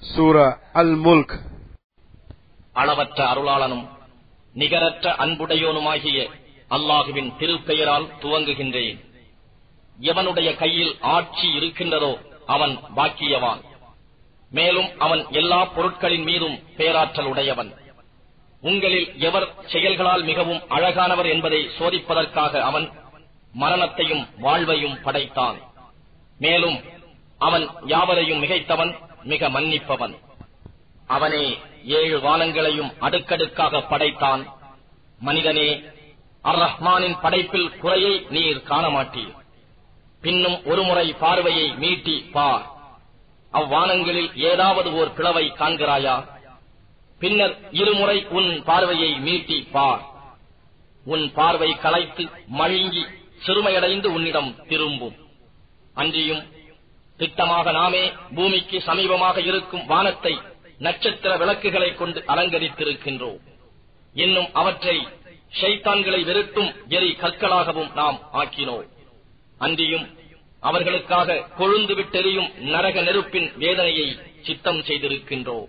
சூரா அல் முல்க் அளவற்ற அருளாளனும் நிகரற்ற அன்புடையோனுமாகிய அல்லாஹுவின் திருப்பெயரால் துவங்குகின்றேன் எவனுடைய கையில் ஆட்சி இருக்கின்றதோ அவன் பாக்கியவான் மேலும் அவன் எல்லா பொருட்களின் மீதும் பேராற்றல் உடையவன் உங்களில் எவர் செயல்களால் மிகவும் அழகானவர் என்பதை சோதிப்பதற்காக அவன் மரணத்தையும் வாழ்வையும் படைத்தான் மேலும் அவன் யாவரையும் மிகைத்தவன் மிக மன்னிப்பவன் அவனே ஏழு வானங்களையும் அடுக்கடுக்காக படைத்தான் மனிதனே அர் ரஹ்மானின் படைப்பில் குறையை நீர் காண மாட்டீர் பின்னும் ஒருமுறை பார்வையை மீட்டி பார் அவ்வானங்களில் ஏதாவது ஓர் பிளவை காண்கிறாயா பின்னர் இருமுறை உன் பார்வையை மீட்டி பார் உன் பார்வை களைத்து மழுங்கி சிறுமையடைந்து உன்னிடம் திரும்பும் அன்றியும் திட்டமாக நாமே பூமிக்கு சமீபமாக இருக்கும் வானத்தை நட்சத்திர விளக்குகளைக் கொண்டு அலங்கரித்திருக்கின்றோம் இன்னும் அவற்றை ஷைத்தான்களை வெறுட்டும் எரி கற்களாகவும் நாம் ஆக்கினோம் அன்றியும் அவர்களுக்காக கொழுந்து விட்டெறியும் நரக நெருப்பின் வேதனையை சித்தம் செய்திருக்கின்றோம்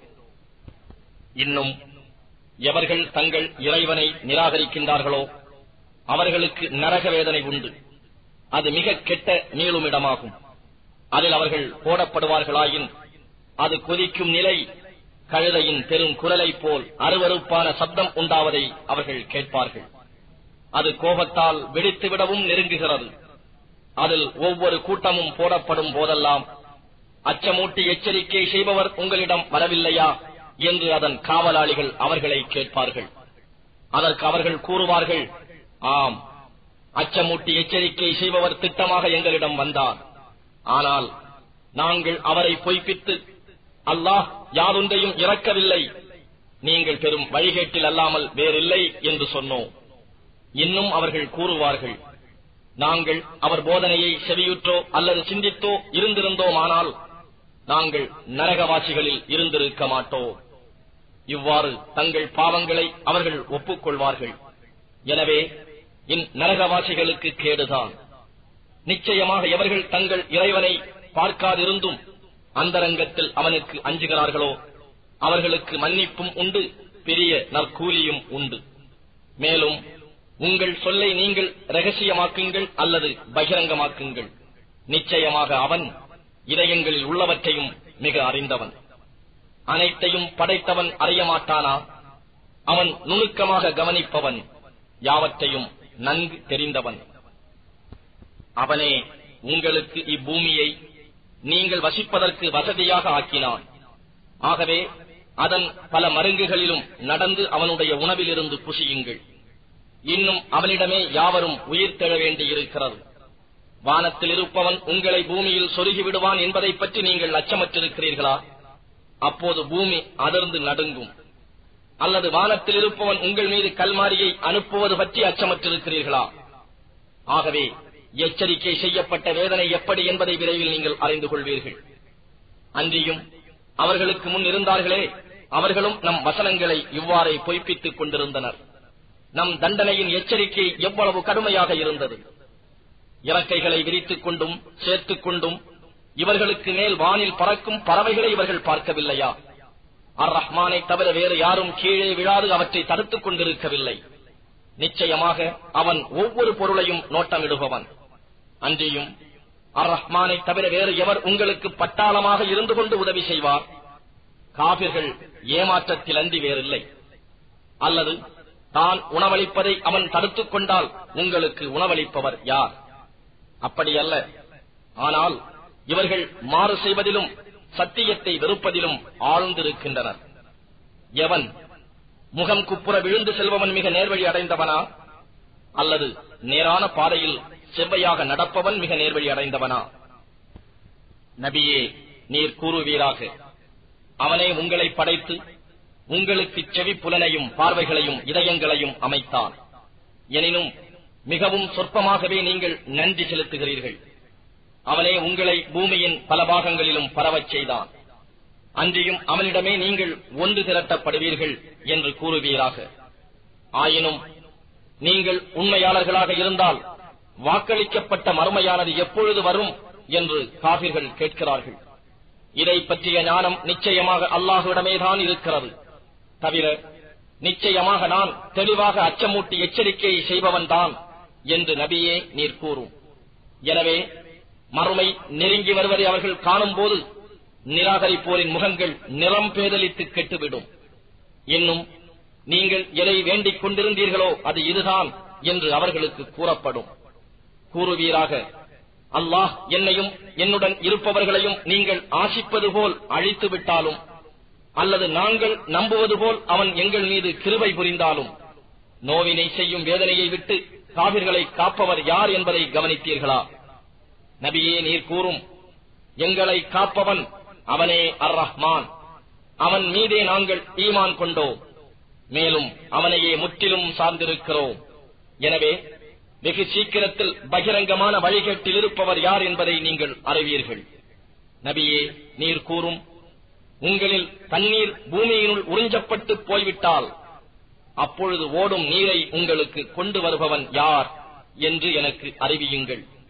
இன்னும் எவர்கள் தங்கள் இறைவனை நிராகரிக்கின்றார்களோ அவர்களுக்கு நரக வேதனை உண்டு அது மிக கெட்ட மீளுமிடமாகும் அதில் அவர்கள் போடப்படுவார்களாயின் அது கொதிக்கும் நிலை கழுதையின் பெரும் குரலைப் போல் அருவருப்பான சப்தம் உண்டாவதை அவர்கள் கேட்பார்கள் அது கோபத்தால் வெடித்துவிடவும் நெருங்குகிறது அதில் ஒவ்வொரு கூட்டமும் போடப்படும் போதெல்லாம் அச்சமூட்டி எச்சரிக்கை செய்பவர் உங்களிடம் வரவில்லையா என்று அதன் காவலாளிகள் அவர்களை கேட்பார்கள் அதற்கு அவர்கள் கூறுவார்கள் ஆம் அச்சமூட்டி எச்சரிக்கை செய்பவர் திட்டமாக எங்களிடம் வந்தார் ஆனால் நாங்கள் அவரை பொய்ப்பித்து அல்லாஹ் யாதொன்றையும் இறக்கவில்லை நீங்கள் பெரும் வழிகேட்டில் அல்லாமல் வேறில்லை என்று சொன்னோம் இன்னும் அவர்கள் கூறுவார்கள் நாங்கள் அவர் போதனையை செவியுற்றோ அல்லது சிந்தித்தோ இருந்திருந்தோமானால் நாங்கள் நரகவாசிகளில் இருந்திருக்க மாட்டோம் இவ்வாறு தங்கள் பாவங்களை அவர்கள் ஒப்புக்கொள்வார்கள் எனவே இந் நரகவாசிகளுக்கு கேடுதான் நிச்சயமாக எவர்கள் தங்கள் இறைவனை பார்க்காதிருந்தும் அந்தரங்கத்தில் அவனுக்கு அஞ்சுகிறார்களோ அவர்களுக்கு மன்னிப்பும் உண்டு பெரிய நற்கூலியும் உண்டு மேலும் உங்கள் சொல்லை நீங்கள் ரகசியமாக்குங்கள் அல்லது பகிரங்கமாக்குங்கள் நிச்சயமாக அவன் இதயங்களில் உள்ளவற்றையும் மிக அறிந்தவன் அனைத்தையும் படைத்தவன் அறியமாட்டானா அவன் நுணுக்கமாக கவனிப்பவன் யாவற்றையும் நன்கு தெரிந்தவன் அவனே உங்களுக்கு இப்பூமியை நீங்கள் வசிப்பதற்கு வசதியாக ஆக்கினான் ஆகவே அதன் பல மருங்குகளிலும் நடந்து அவனுடைய உணவிலிருந்து புசியுங்கள் இன்னும் அவனிடமே யாவரும் உயிர் தெழ வேண்டியிருக்கிறது வானத்தில் இருப்பவன் உங்களை பூமியில் சொருகி விடுவான் என்பதை பற்றி நீங்கள் அச்சமற்றிருக்கிறீர்களா அப்போது பூமி அதிர்ந்து நடுங்கும் அல்லது வானத்தில் இருப்பவன் உங்கள் மீது கல்மாரியை அனுப்புவது பற்றி அச்சமற்றிருக்கிறீர்களா ஆகவே எச்சரிக்கை செய்யப்பட்ட வேதனை எப்படி என்பதை விரைவில் நீங்கள் அறிந்து கொள்வீர்கள் அன்றியும் அவர்களுக்கு முன் இருந்தார்களே அவர்களும் நம் வசனங்களை இவ்வாறே பொய்ப்பித்துக் கொண்டிருந்தனர் நம் தண்டனையின் எச்சரிக்கை எவ்வளவு கடுமையாக இருந்தது இறக்கைகளை விரித்துக் கொண்டும் சேர்த்துக் கொண்டும் இவர்களுக்கு மேல் வானில் பறக்கும் பறவைகளை இவர்கள் பார்க்கவில்லையா அர் ரஹ்மானை தவிர வேறு யாரும் கீழே விழாது அவற்றை தடுத்துக் கொண்டிருக்கவில்லை நிச்சயமாக அவன் ஒவ்வொரு பொருளையும் நோட்டமிடுபவன் அன்றியும் அர் ரஹ்மானை தவிர வேறு எவர் உங்களுக்கு பட்டாளமாக இருந்து கொண்டு உதவி செய்வார் காபிர்கள் ஏமாற்றத்தில் அன்றி வேறில்லை அல்லது தான் உணவளிப்பதை அவன் தடுத்துக் கொண்டால் உங்களுக்கு உணவளிப்பவர் யார் அப்படியல்ல ஆனால் இவர்கள் மாறு செய்வதிலும் சத்தியத்தை வெறுப்பதிலும் ஆழ்ந்திருக்கின்றனர் எவன் முகம் குப்புற விழுந்து செல்பவன் மிக நேர்வழி அடைந்தவனா அல்லது நேரான பாதையில் செவ்வையாக நடப்பவன் மிக நேர்வழி அடைந்தவனா நபியே நீர் கூறுவீராக அவனே உங்களை படைத்து உங்களுக்கு செவி புலனையும் பார்வைகளையும் இதயங்களையும் அமைத்தான் எனினும் மிகவும் சொற்பமாகவே நீங்கள் நன்றி செலுத்துகிறீர்கள் அவனே உங்களை பூமியின் பல பாகங்களிலும் பரவச் செய்தான் அன்றியும் அவனிடமே நீங்கள் ஒன்று திரட்டப்படுவீர்கள் என்று கூறுவீராக ஆயினும் நீங்கள் உண்மையாளர்களாக இருந்தால் வாக்களிக்கப்பட்ட மறுமையானது எப்பொழுது வரும் என்று காபிர்கள் கேட்கிறார்கள் இதை பற்றிய ஞானம் நிச்சயமாக அல்லாஹுவிடமேதான் இருக்கிறது தவிர நிச்சயமாக நான் தெளிவாக அச்சமூட்டி எச்சரிக்கையை செய்பவன்தான் என்று நபியே நீர் கூறும் எனவே மறுமை நெருங்கி வருவதை அவர்கள் காணும் போது நிராகரிப்போரின் முகங்கள் நிறம் பேதலித்து கெட்டுவிடும் இன்னும் நீங்கள் எதை வேண்டிக் கொண்டிருந்தீர்களோ அது இதுதான் என்று அவர்களுக்கு கூறப்படும் கூறுவீராக அல்லாஹ் என்னையும் என்னுடன் இருப்பவர்களையும் நீங்கள் ஆசிப்பது போல் அழித்து விட்டாலும் அல்லது நாங்கள் நம்புவது போல் அவன் எங்கள் மீது கிருபை புரிந்தாலும் நோவினை செய்யும் வேதனையை விட்டு காவிர்களை காப்பவர் யார் என்பதை கவனித்தீர்களா நபியே நீர் கூறும் எங்களை காப்பவன் அவனே அர் ரஹ்மான் அவன் மீதே நாங்கள் ஈமான் கொண்டோம் மேலும் அவனையே முற்றிலும் சார்ந்திருக்கிறோம் எனவே வெகு சீக்கிரத்தில் பகிரங்கமான வழிகேட்டில் இருப்பவர் யார் என்பதை நீங்கள் அறிவீர்கள் நபியே நீர் கூறும் உங்களில் தண்ணீர் பூமியினுள் உறிஞ்சப்பட்டு போய்விட்டால் அப்பொழுது ஓடும் நீரை உங்களுக்கு கொண்டு வருபவன் யார் என்று எனக்கு அறிவியுங்கள்